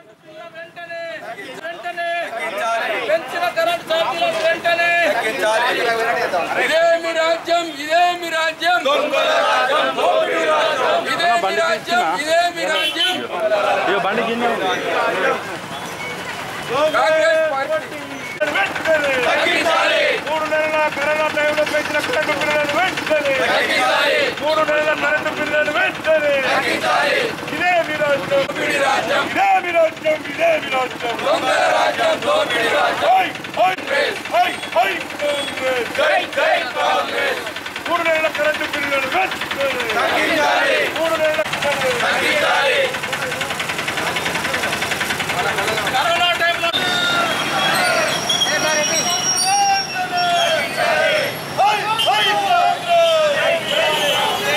వెంటనే వెంటనే పెంచిన కరెంట్ ఛార్జీలను వెంటనే ఇదేమి రాజ్యం ఇదేమి రాజ్యం ఇదేమి రాజ్యం ఇదేమి రాజ్యం ఇక బండి కింద కాంగ్రెస్ పార్టీ తగ్గించాలి మూడు నెలల కరోనా టైంలో పెంచిన కరెంటు బిల్లులను వెంటనే తగ్గించాలి మూడు నెలల కరెంటు బిల్లులను వెంటనే తగ్గించాలి ఇదే మీ రాజ్యం దోపిడీ రాజ్యం ఇదే మీ రాజ్యం ఇదే మీ రాజ్యం దొంగల రాజ్యం దోపిడీ రాజ్యం హై హై హై హై కాంగ్రెస్ జై జై కాంగ్రెస్ మూడు నెలల కరెంటు బిల్లులను వెంటనే తగ్గించాలి మూడు నెలల కరెంటు తగ్గించాలి కరోనా టైంలో హై హై కాంగ్రెస్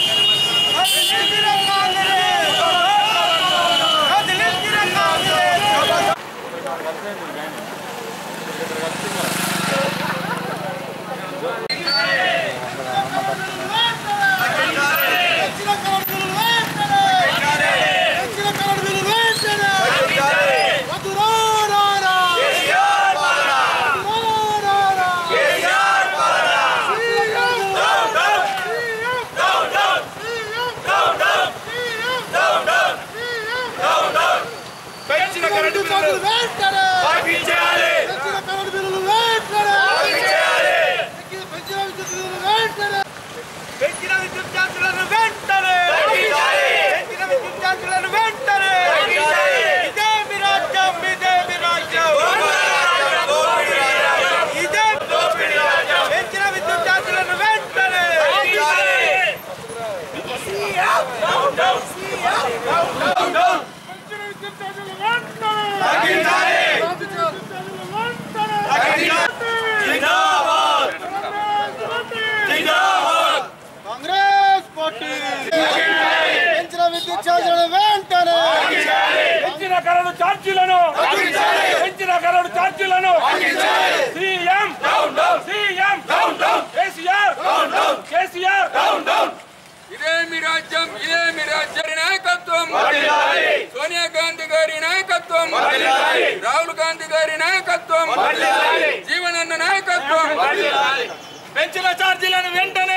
పెంచిన కరెంటు బిల్లులు తగ్గించాలి పెంచిన విద్యుత్ ఛార్జీలను వెంటనే పెంచిన విద్యుత్ ఛార్జీలను వెంటనే ఇదే మీ రాజ్యం ఇదే మీ రాజ్యం ఇదే పెంచిన విద్యుత్ ఛార్జీలను వెంటనే పెంచిన విద్యుత్ ఛార్జీలను వెంటనే కాంగ్రెస్ పార్టీ పెంచిన విద్యుత్ ఛార్జీలను వెంటనే పెంచిన కరెంటు ఛార్జీలను పెంచిన కరెంటు ఛార్జీలను సీఎం సీఎం కేసీఆర్ కేసీఆర్ ఇదేమి రాజ్యం ఇదేమి రాజ్యం నాయకత్వం సోనియా గాంధీ గారి నాయకత్వం రాహుల్ గాంధీ గారి నాయకత్వం జీవనన్న నాయకత్వం పెంచిన ఛార్జీలను వెంటనే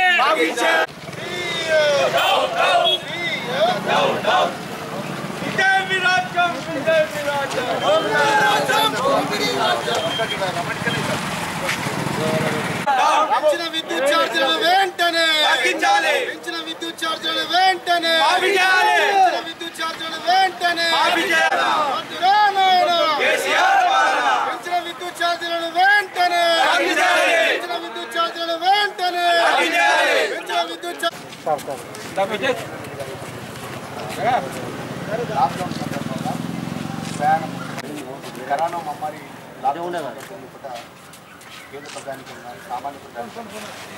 ఇదే మీ రాజ్యం ఇదే మీ రాజ్యం పెంచిన విద్యుత్ ఛార్జీలను వెంటనే తగ్గించాలి. పెంచిన విద్యుత్ ఛార్జీలను వెంటనే మాఫీ చేయాలి. పెంచిన విద్యుత్ ఛార్జీలను వెంటనే మాఫీ చేయాలి. వద్దురా నాయనా. కేసీఆర్ పాలన పెంచిన విద్యుత్ ఛార్జీలను వెంటనే తగ్గించాలి. పెంచిన విద్యుత్ ఛార్జీలను వెంటనే తగ్గించాలి. పెంచిన విద్యుత్ ఛార్జీలను కరోనా మమ్మల్ని లాక్డౌన్ కూడా కేంద్ర ప్రధానికి ఉన్నారు సామాన్య ప్రధానికి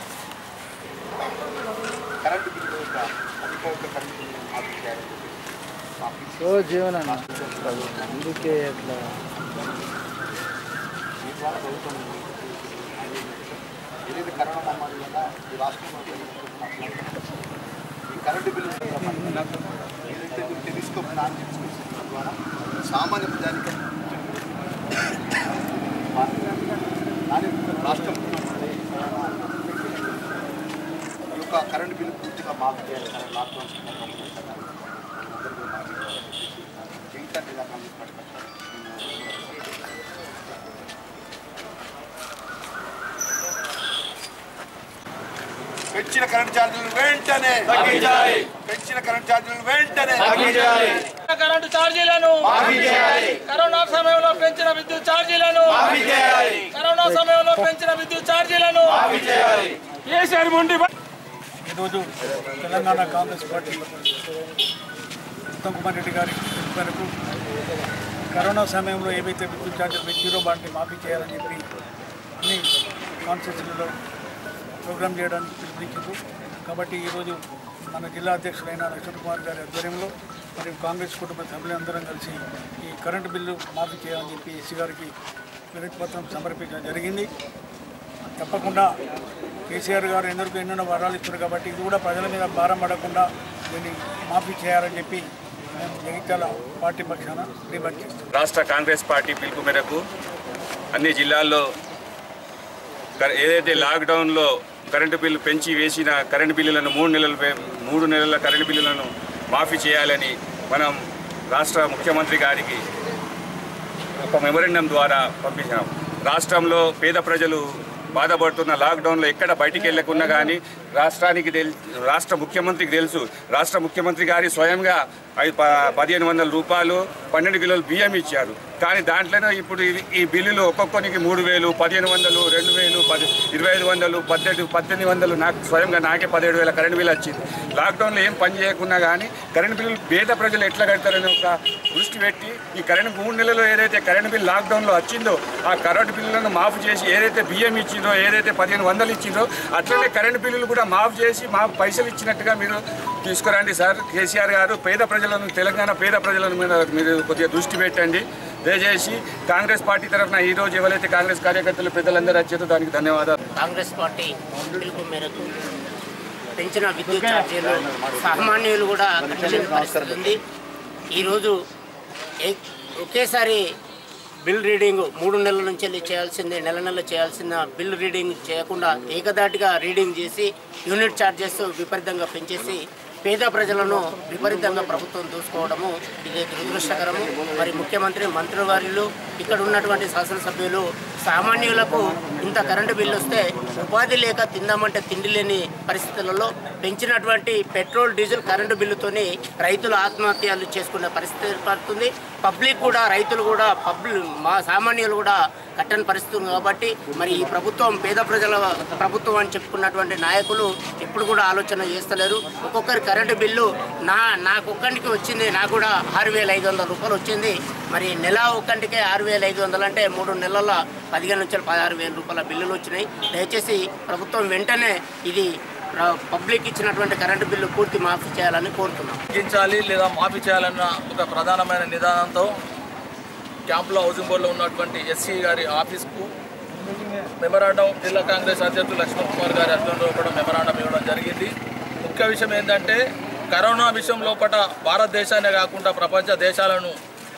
కరెంటు బిల్లు యొక్క అధికారిక కరెంటు బిల్లు మాఫీ చేయాలని చెప్పేసి మా పిసి ఓ జీవన అందుకే అట్లా ఈ ద్వారా ప్రభుత్వం ఏదైతే కరోనా మహమ్మారి వల్ల ఈ రాష్ట్రంలో ఈ కరెంటు బిల్లు ఏదైతే మీరు టెలిస్కోప్ ప్లాన్ చేసుకున్న ద్వారా సామాన్య ప్రజానికి కానీ రాష్ట్రం ఈ యొక్క కరెంటు బిల్లు పూర్తిగా మాఫీ చేయాలి సార్ లాక్డౌన్ సందర్భంలో సార్ అందరూ కూడా మాఫీ చేయాలని చెప్పేసి జీవితాన్ని ఇలా కాంగ్రెస్ పార్టీ పక్షాన పెంచిన కరెంట్ ఛార్జీలను వెంటనే తగ్గించాలి. పెంచిన కరెంట్ ఛార్జీలను వెంటనే తగ్గించాలి. కరెంటు ఛార్జీలను మాఫీ చేయాలి. కరోనా సమయంలో పెంచిన విద్యుత్ ఛార్జీలను మాఫీ చేయాలి. కరోనా సమయంలో పెంచిన విద్యుత్ ఛార్జీలను మాఫీ చేయాలి. కేసీఆర్ మొండి ఈరోజు తెలంగాణ కాంగ్రెస్ పార్టీ ఉత్తమ్ కుమార్ రెడ్డి గారి పిలుపు మేరకు కరోనా సమయంలో ఏవైతే విద్యుత్ ఛార్జీలు పెంచారో వాటిని మాఫీ చేయాలని చెప్పి అన్ని కాన్స్టిట్యూన్సీలలో ప్రోగ్రామ్ చేయడానికి పిలుపునిచ్చింది కాబట్టి ఈరోజు మన జిల్లా అధ్యక్షులైన నక్షత్ర కుమార్ గారి ఆధ్వర్యంలో మరియు కాంగ్రెస్ కుటుంబ సభ్యులందరం కలిసి ఈ కరెంటు బిల్లు మాఫీ చేయాలని చెప్పి ఎస్సీ గారికి వినతి పత్రం సమర్పించడం జరిగింది తప్పకుండా కేసీఆర్ గారు ఎందరికో ఎన్నెన్నో వరాలు ఇస్తారు కాబట్టి ఇది కూడా ప్రజల మీద భారం పడకుండా దీన్ని మాఫీ చేయాలని చెప్పి మేము జగిత్యాల పార్టీ పక్షాన డిమాండ్ చేస్తాం రాష్ట్ర కాంగ్రెస్ పార్టీ పిలుపు మేరకు అన్ని జిల్లాల్లో కర- ఏదైతే లాక్డౌన్లో కరెంటు బిల్లు పెంచి వేసిన కరెంటు బిల్లులను మూడు నెలలు పే- మూడు నెలల కరెంటు బిల్లులను మాఫీ చేయాలని మనం రాష్ట్ర ముఖ్యమంత్రి గారికి ఒక మెమోరెండం ద్వారా పంపించాం రాష్ట్రంలో పేద ప్రజలు బాధపడుతున్న లాక్డౌన్లో ఎక్కడ బయటికి వెళ్ళకున్నా కానీ రాష్ట్రానికి తెల్ రాష్ట్ర ముఖ్యమంత్రికి తెలుసు రాష్ట్ర ముఖ్యమంత్రి గారి స్వయంగా ఐ- ప- పదిహేను వందల రూపాయలు పన్నెండు కిలోలు బియ్యం ఇచ్చారు కానీ దాంట్లోనే ఇప్పుడు ఇది- ఈ బిల్లులు ఒక్కొక్కరికి మూడు వేలు పదిహేను వందలు రెండు వేలు పది ఇరవై ఐదు వందలు పద్దెనిమిది పద్దెనిమిది వందలు నాకు స్వయంగా నాకే పదిహేడు వేల కరెంట్ బిల్లు వచ్చింది లాక్డౌన్లో ఏం పని చేయకున్నా కానీ కరెంట్ బిల్లులు పేద ప్రజలు ఎట్లా కడతారని ఒక దృష్టి పెట్టి ఈ కరెంట్ మూడు నెలల్లో ఏదైతే కరెంట్ బిల్ లాక్డౌన్లో వచ్చిందో ఆ కరెంట్ బిల్లులను మాఫ్ చేసి ఏదైతే బియ్యం ఇచ్చిందో ఏదైతే పదిహేను వందలు ఇచ్చిందో అట్లనే కరెంట్ బిల్లులు కూడా మాఫ్ చేసి మాకు పైసలు ఇచ్చినట్టుగా మీరు తీసుకురండి సార్ కేసీఆర్ గారు పేద ప్రజలను తెలంగాణ పేద ప్రజల మీద మీరు కొద్దిగా దృష్టి పెట్టండి దయచేసి కాంగ్రెస్ పార్టీ తరఫున ఈ రోజు ఎవరైతే కాంగ్రెస్ కార్యకర్తలు పెద్దలందరూ వచ్చారో దానికి ధన్యవాదాలు కాంగ్రెస్ పార్టీ పిలుపు మేరకు పెంచిన విద్యుత్ ఛార్జీలు సామాన్యులు కూడా కట్టలేని పరిస్థితి ఉంది ఈరోజు ఏ- ఒకేసారి బిల్ రీడింగ్ మూడు నెలల నుంచి వెళ్ళి చేయాల్సింది నెల నెల చేయాల్సిన బిల్ రీడింగ్ చేయకుండా ఏకదాటిగా రీడింగ్ చేసి యూనిట్ ఛార్జెస్ విపరీతంగా పెంచేసి పేద ప్రజలను విపరీతంగా ప్రభుత్వం దూసుకోవడము ఇది దురదృష్టకరము మరి ముఖ్యమంత్రి మంత్రివర్యులు ఇక్కడ ఉన్నటువంటి శాసనసభ్యులు సామాన్యులకు ఇంత కరెంటు బిల్లు వస్తే ఉపాధి లేక తిందామంటే తిండి లేని పరిస్థితులలో పెంచినటువంటి పెట్రోల్ డీజిల్ కరెంటు బిల్లుతోని రైతులు ఆత్మహత్యలు చేసుకునే పరిస్థితి ఏర్పడుతుంది పబ్లిక్ కూడా రైతులు కూడా పబ్లిక్ మా సామాన్యులు కూడా కట్టని పరిస్థితి ఉంది కాబట్టి మరి ఈ ప్రభుత్వం పేద ప్రజల ప్రభుత్వం అని చెప్పుకున్నటువంటి నాయకులు ఇప్పుడు కూడా ఆలోచన చేస్తలేరు ఒక్కొక్కరి కరెంటు బిల్లు నా నాకొక్కడికి వచ్చింది నాకు కూడా ఆరు వేల ఐదు వందల రూపాయలు వచ్చింది మరి నెల ఒక్కటికే ఆరు వేల ఐదు వందలు అంటే మూడు నెలల పదిహేను నుంచి పదహారు వేల రూపాయల బిల్లులు వచ్చినాయి దయచేసి ప్రభుత్వం వెంటనే ఇది ప్ర- పబ్లిక్ ఇచ్చినటువంటి కరెంటు బిల్లు పూర్తి మాఫీ చేయాలని కోరుతున్నాం తగ్గించాలి లేదా మాఫీ చేయాలన్న ఒక ప్రధానమైన నిదానంతో క్యాంపులో హౌసింగ్ బోర్డులో ఉన్నటువంటి ఎస్సీ గారి ఆఫీస్కు మెమరాండం జిల్లా కాంగ్రెస్ అధ్యక్షులు లక్ష్మణ్ కుమార్ గారి ఆధ్వర్యంలో కూడా మెమరాండం ఇవ్వడం జరిగింది ముఖ్య విషయం ఏంటంటే కరోనా విషయం లోపల భారతదేశాన్ని కాకుండా ప్రపంచ దేశాలను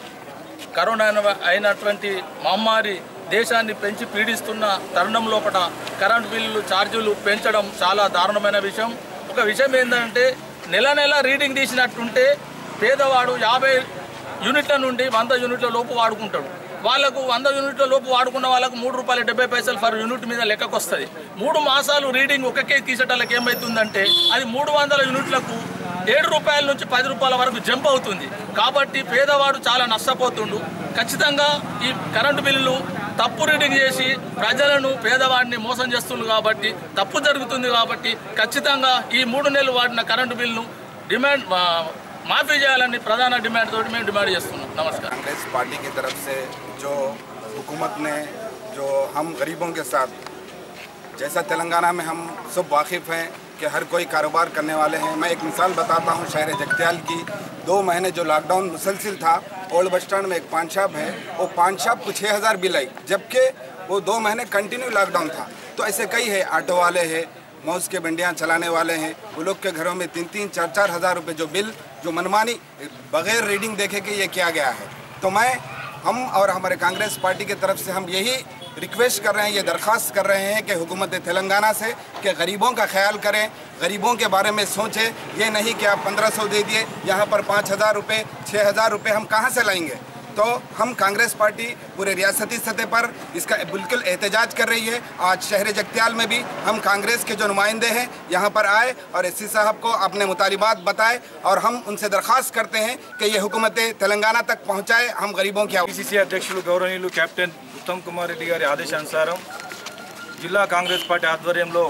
కరోనా అయిన- అయినటువంటి మహమ్మారి దేశాన్ని పెంచి పీడిస్తున్న తరుణం లోపల కరెంట్ బిల్లులు ఛార్జీలు పెంచడం చాలా దారుణమైన విషయం ఒక విషయం ఏంటంటే నెల నెల రీడింగ్ తీసినట్టుంటే పేదవాడు యాభై యూనిట్ల నుండి వంద యూనిట్ల లోపు వాడుకుంటాడు వాళ్ళకు వంద యూనిట్ల లోపు వాడుకున్న వాళ్ళకు మూడు రూపాయలు డెబ్బై పైసలు ఫర్ యూనిట్ మీద లెక్కకు వస్తుంది మూడు మాసాలు రీడింగ్ ఒక్కకే తీసేటాలకు ఏమవుతుందంటే అది మూడు వందల యూనిట్లకు ఏడు రూపాయల నుంచి పది రూపాయల వరకు జంప్ అవుతుంది కాబట్టి పేదవాడు చాలా నష్టపోతుండు ఖచ్చితంగా ఈ కరెంటు బిల్లులు తప్పు రీడింగ్ చేసి ప్రజలను పేదవాడిని మోసం చేస్తుంది కాబట్టి తప్పు జరుగుతుంది కాబట్టి ఖచ్చితంగా ఈ మూడు నెలలు వాడిన కరెంటు బిల్లును డిమాండ్ మా- మాఫీ చేయాలని ప్రధాన డిమాండ్ తోటి మేము డిమాండ్ చేస్తున్నాం నమస్కారం कांग्रेस पार्टी की तरफ से जो हुकूमत ने जो हम गरीबों के साथ जैसा तेलंगाना में हम सब वाकिफ़ हैं कि हर कोई कारोबार करने वाले हैं मैं एक मिसाल बताता हूँ शहर जगत्याल की दो महीने जो लॉकडाउन मुसलसिल था ओल्ड बस स्टैंड में एक पान शॉप है वो पान शॉप को छः हज़ार बिल आई जबकि वो दो महीने कंटिन्यू लॉकडाउन था तो ऐसे कई है ऑटो वाले हैं मौज के बंडियाँ चलाने वाले हैं वो लोग के घरों में तीन तीन चार चार हज़ार रुपये जो बिल जो मनमानी बगैर रीडिंग देखे कि ये किया गया है तो मैं हम और हमारे कांग्रेस पार्टी की तरफ से हम यही रिक्वेस्ट कर रहे हैं ये दरख्वास्त कर रहे हैं कि हुकूमत तेलंगाना से कि गरीबों का ख्याल करें गरीबों के बारे में सोचें ये नहीं कि आप पंद्रह सौ दे दिए यहाँ पर पाँच हज़ार रुपये छः हज़ार रुपये हम कहाँ से लाएंगे तो हम कांग्रेस पार्टी पूरे रियासती सतह पर इसका बिल्कुल एहतजाज कर रही है आज शहर जगत्याल में भी हम कांग्रेस के जो नुमाइंदे हैं यहाँ पर आए और एस साहब को अपने मुतालिबात बताए और हम उनसे दरख्वास्त करते हैं कि ये हुकूमत तेलंगाना तक पहुँचाए हम गरीबों की आवाज़ పిసిసి అధ్యక్షులు గౌరవనీయులు కెప్టెన్ ఉత్తమ్ కుమార్ రెడ్డి గారి ఆదేశానుసారం జిల్లా కాంగ్రెస్ పార్టీ ఆధ్వర్యంలో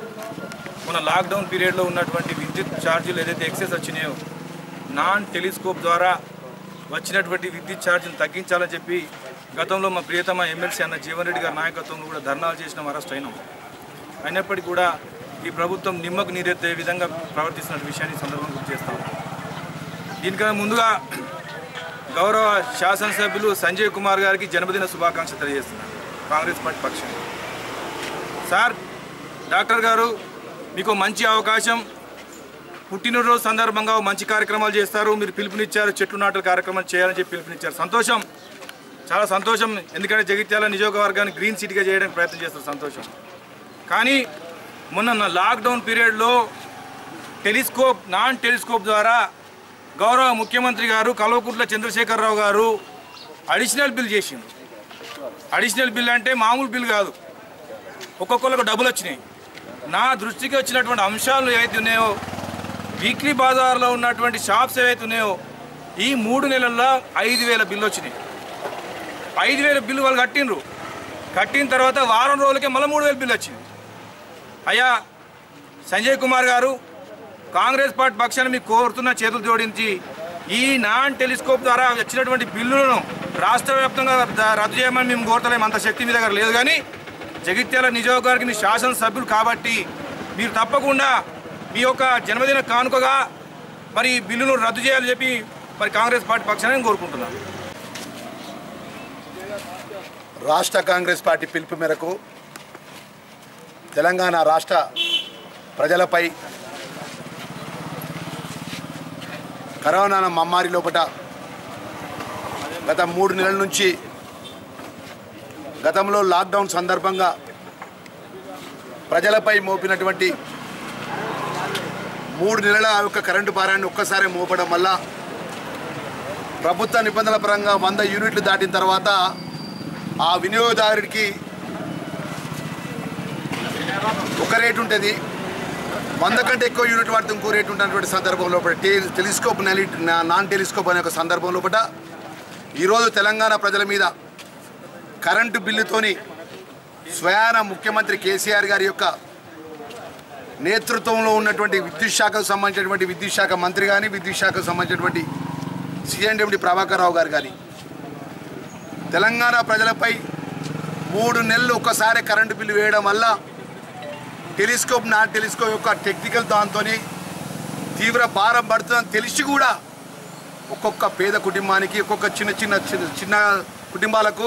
మన లాక్డౌన్ పీరియడ్లో ఉన్నటువంటి విద్యుత్ ఛార్జీలు ఏదైతే ఎక్సెస్ వచ్చినాయో నాన్ టెలిస్కోప్ ద్వారా వచ్చినటువంటి విద్యుత్ ఛార్జీలు తగ్గించాలని చెప్పి గతంలో మా ప్రియతమ ఎమ్మెల్సీ అన్న జీవన్ రెడ్డి గారి నాయకత్వంలో కూడా ధర్నాలు చేసిన అరెస్ట్ అయినాం అయినప్పటికీ కూడా ఈ ప్రభుత్వం నిమ్మకు నీరెత్తే విధంగా ప్రవర్తిస్తున్న విషయాన్ని ఈ సందర్భంగా గుర్తు చేస్తాం దీనికన్నా ముందుగా గౌరవ శాసనసభ్యులు సంజయ్ కుమార్ గారికి జన్మదిన శుభాకాంక్షలు తెలియజేస్తున్నాను కాంగ్రెస్ పార్టీ పక్షంగా సార్ డాక్టర్ గారు మీకు మంచి అవకాశం పుట్టినరోజు సందర్భంగా మంచి కార్యక్రమాలు చేస్తారు మీరు పిలుపునిచ్చారు చెట్లు నాటల కార్యక్రమాలు చేయాలని చెప్పి పిలుపునిచ్చారు సంతోషం చాలా సంతోషం ఎందుకంటే జగిత్యాల నియోజకవర్గాన్ని గ్రీన్ సిటీగా చేయడానికి ప్రయత్నం చేస్తారు సంతోషం కానీ మొన్న నా లాక్డౌన్ పీరియడ్లో టెలిస్కోప్ నాన్ టెలిస్కోప్ ద్వారా గౌరవ ముఖ్యమంత్రి గారు కల్వకుట్ల చంద్రశేఖరరావు గారు అడిషనల్ బిల్ చేసిండు అడిషనల్ బిల్ అంటే మామూలు బిల్ కాదు ఒక్కొక్కరికి డబ్బులు వచ్చినాయి నా దృష్టికి వచ్చినటువంటి అంశాలు ఏవైతే ఉన్నాయో వీక్లీ బజార్లో ఉన్నటువంటి షాప్స్ ఏవైతే ఉన్నాయో ఈ మూడు నెలల్లో ఐదు వేల బిల్లు వచ్చినాయి ఐదు వేల బిల్లు వాళ్ళు కట్టిండ్రు కట్టిన తర్వాత వారం రోజులకే మళ్ళీ మూడు వేల బిల్లు వచ్చింది అయ్యా సంజయ్ కుమార్ గారు కాంగ్రెస్ పార్టీ పక్షాన్ని మీకు కోరుతున్న చేతులు జోడించి ఈ నాన్ టెలిస్కోప్ ద్వారా వచ్చినటువంటి బిల్లులను రాష్ట్ర వ్యాప్తంగా ద- రద్దు చేయమని మేము కోరతలేము అంత శక్తి మీ దగ్గర లేదు కానీ జగిత్యాల నియోజకవర్గ మీ శాసనసభ్యులు కాబట్టి మీరు తప్పకుండా మీ యొక్క జన్మదిన కానుకగా మరి ఈ బిల్లును రద్దు చేయాలని చెప్పి మరి కాంగ్రెస్ పార్టీ పక్షాన్ని నేను కోరుకుంటున్నాను రాష్ట్ర కాంగ్రెస్ పార్టీ పిలుపు మేరకు తెలంగాణ రాష్ట్ర ప్రజలపై కరోనా మమ్మారి లోపట గత మూడు నెలల నుంచి గతంలో లాక్డౌన్ సందర్భంగా ప్రజలపై మోపినటువంటి మూడు నెలల ఆ యొక్క కరెంటు భారాన్ని ఒక్కసారి మోపడం వల్ల ప్రభుత్వ నిబంధనల పరంగా వంద యూనిట్లు దాటిన తర్వాత ఆ వినియోగదారుడికి ఒక రేటు ఉంటుంది వంద కంటే ఎక్కువ యూనిట్ వాడితే ఇంకో రేటు ఉన్నటువంటి సందర్భంలో టే టెలిస్కోప్ నలి నా- నాన్ టెలిస్కోప్ అనే ఒక సందర్భంలో పట ఈరోజు తెలంగాణ ప్రజల మీద కరెంటు బిల్లుతోని స్వయాన ముఖ్యమంత్రి కేసీఆర్ గారి యొక్క నేతృత్వంలో ఉన్నటువంటి విద్యుత్ శాఖకు సంబంధించినటువంటి విద్యుత్ శాఖ మంత్రి కానీ విద్యుత్ శాఖకు సంబంధించినటువంటి సిఎండి ప్రభాకర్ రావు గారు కానీ తెలంగాణ ప్రజలపై మూడు నెలలు ఒక్కసారి కరెంటు బిల్లు వేయడం వల్ల టెలిస్కోప్ నా టెలిస్కోప్ యొక్క టెక్నికల్ దాంతో తీవ్ర భారం పడుతుందని తెలిసి కూడా ఒక్కొక్క పేద కుటుంబానికి ఒక్కొక్క చిన్న చిన్న చిన్న చిన్న కుటుంబాలకు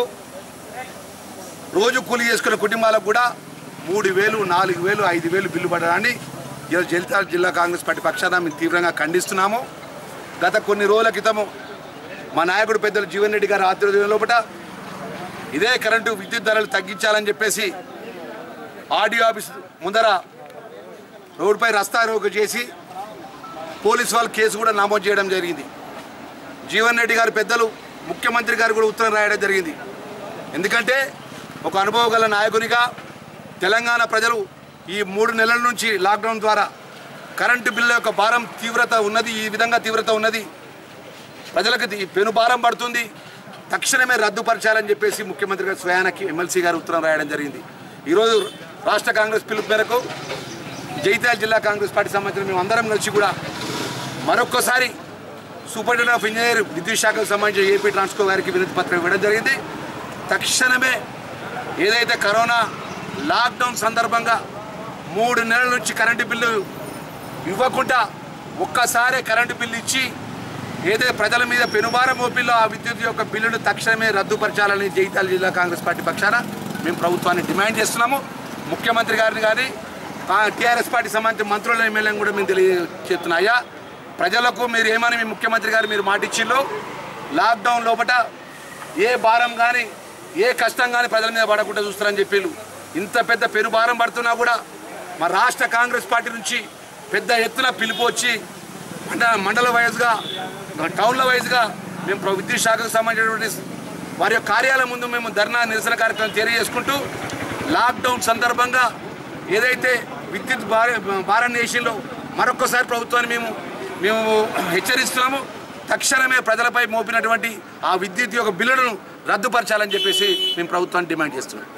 రోజు కూలి చేసుకునే కుటుంబాలకు కూడా మూడు వేలు నాలుగు వేలు ఐదు వేలు బిల్లు పడడాన్ని ఈరోజు జగిత్యాల జిల్లా కాంగ్రెస్ పార్టీ పక్షాన మేము తీవ్రంగా ఖండిస్తున్నాము గత కొన్ని రోజుల క్రితము మా నాయకుడు పెద్దలు జీవన్ రెడ్డి గారి ఆధ్వర్యం లోపల ఇదే కరెంటు విద్యుత్ ధరలు తగ్గించాలని చెప్పేసి ఆర్డీఓ ఆఫీస్ ముందర రోడ్డుపై రస్తా రోకు చేసి పోలీస్ వాళ్ళు కేసు కూడా నమోదు చేయడం జరిగింది జీవన్ రెడ్డి గారి పెద్దలు ముఖ్యమంత్రి గారు కూడా ఉత్తరం రాయడం జరిగింది ఎందుకంటే ఒక అనుభవం గల నాయకునిగా తెలంగాణ ప్రజలు ఈ మూడు నెలల నుంచి లాక్డౌన్ ద్వారా కరెంటు బిల్లు యొక్క భారం తీవ్రత ఉన్నది ఈ విధంగా తీవ్రత ఉన్నది ప్రజలకు ఇది పెనుభారం పడుతుంది తక్షణమే రద్దుపరచాలని చెప్పేసి ముఖ్యమంత్రి గారు స్వయానకి ఎమ్మెల్సీ గారు ఉత్తరం రాయడం జరిగింది ఈరోజు రాష్ట్ర కాంగ్రెస్ పిలుపు మేరకు జైత్యాల జిల్లా కాంగ్రెస్ పార్టీ సంబంధించిన మేము అందరం కలిసి కూడా మరొక్కసారి సూపరింటెండెంట్ ఆఫ్ ఇంజనీర్ విద్యుత్ శాఖకు సంబంధించిన ఏపీ ట్రాన్స్కో గారికి వినతి పత్రం ఇవ్వడం జరిగింది తక్షణమే ఏదైతే కరోనా లాక్డౌన్ సందర్భంగా మూడు నెలల నుంచి కరెంటు బిల్లు ఇవ్వకుండా ఒక్కసారి కరెంటు బిల్లు ఇచ్చి ఏదైతే ప్రజల మీద పెనుభారం మోపిల్లో ఆ విద్యుత్ యొక్క బిల్లును తక్షణమే రద్దుపరచాలని జగిత్యాల జిల్లా కాంగ్రెస్ పార్టీ పక్షాన మేము ప్రభుత్వాన్ని డిమాండ్ చేస్తున్నాము ముఖ్యమంత్రి గారిని కానీ టీఆర్ఎస్ పార్టీ సంబంధించిన మంత్రుల ఎమ్మెల్యేని కూడా మేము తెలియజేస్తున్నా అయ్యా ప్రజలకు మీరు ఏమని మీ ముఖ్యమంత్రి గారు మీరు మాటిచ్చిల్లో లాక్డౌన్ లోపల ఏ భారం కానీ ఏ కష్టం కానీ ప్రజల మీద పడకుండా చూస్తారని చెప్పిళ్ళు ఇంత పెద్ద పెరుభారం పడుతున్నా కూడా మా రాష్ట్ర కాంగ్రెస్ పార్టీ నుంచి పెద్ద ఎత్తున పిలుపు వచ్చి మండల మండల వైజ్గా టౌన్ల వైజ్గా మేము ప్ర- విద్యుత్ శాఖకు సంబంధించినటువంటి వారి యొక్క కార్యాలయం ముందు మేము ధర్నా నిరసన కార్యక్రమం తెలియజేసుకుంటూ లాక్డౌన్ సందర్భంగా ఏదైతే విద్యుత్ భార భారత దేశంలో మరొక్కసారి ప్రభుత్వాన్ని మేము మేము హెచ్చరిస్తున్నాము తక్షణమే ప్రజలపై మోపినటువంటి ఆ విద్యుత్ యొక్క బిల్లులను రద్దుపరచాలని చెప్పేసి మేము ప్రభుత్వాన్ని డిమాండ్ చేస్తున్నాం